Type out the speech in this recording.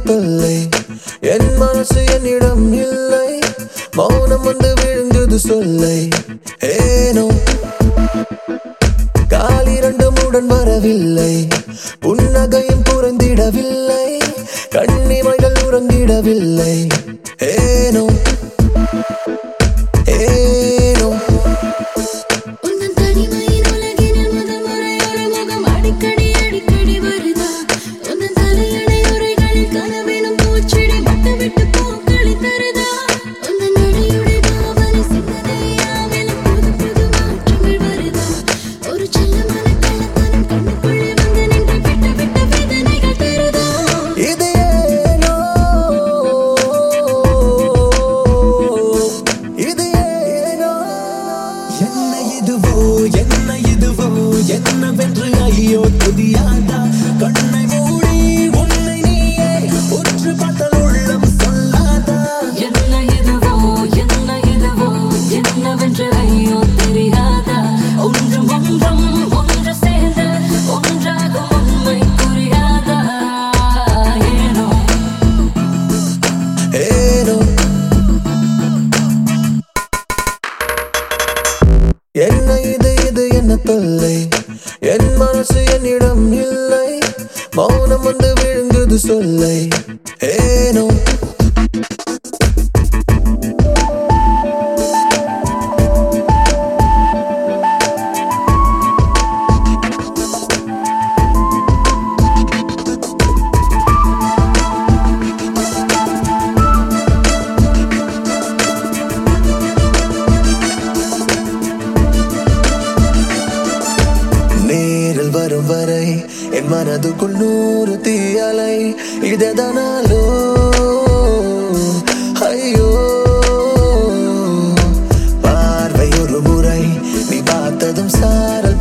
தொல்லை என் மனசு என்னிடம் இல்லை மௌனம் வந்து விழுந்தது சொல்லை ஏனோ காலிரண்டும் உடன் வரவில்லை புன்னகையும் புறந்திடவில்லை கண்ணிமைகள் உறங்கிடவில்லை ஏனோ ஏனோ உந்தன் தனிமையின் உலகினில் முதல் முறை ஒரு முகம் அடிக்கடி அடிக்கடி வருதா உந்தன் தலையணை உரைகளில் கனவெனும் பூச்செடி விட்டு விட்டு பூக்களை தருதா உந்தன் நடையுடை பாவனை சிந்தனையாவிலும் புது புது மாற்றங்கள் வருதா ஒரு செல்லமான கள்ளத்தனம் கண்ணுக்குள்ளே வந்து நின்று விட்டு விட்டு வேதனைகள் தருதா இது ஏனோ இது ஏனோ என்ன இதுவோ என்ன இதுவோ என்னவென்று ஐயோ தெரியாதா கண்ணை மூடி உன்னை நீயே உற்று பார்த்தால் உள்ளம் சொல்லாதா என்ன இதுவோ என்ன இதுவோ என்னவென்று ஐயோ தெரியாதா ஒன்றும் ஒன்றும் ஒன்று சேர்ந்து ஒன்றாகும் உண்மை புரியாதா ஏனோ ஏனோ என்ன இது இது என்ன தொல்லை என் மனசு என்னிடம் இல்லை மௌனம் வந்து விழுந்தது சொல்லை ஏனோ நேரில் வரும் வரை என் மனதுக்குள் நூறு தீயலை இதனாலோ ஐயோ பார்வை ஒரு முறை நீ பார்த்ததும் சாரல்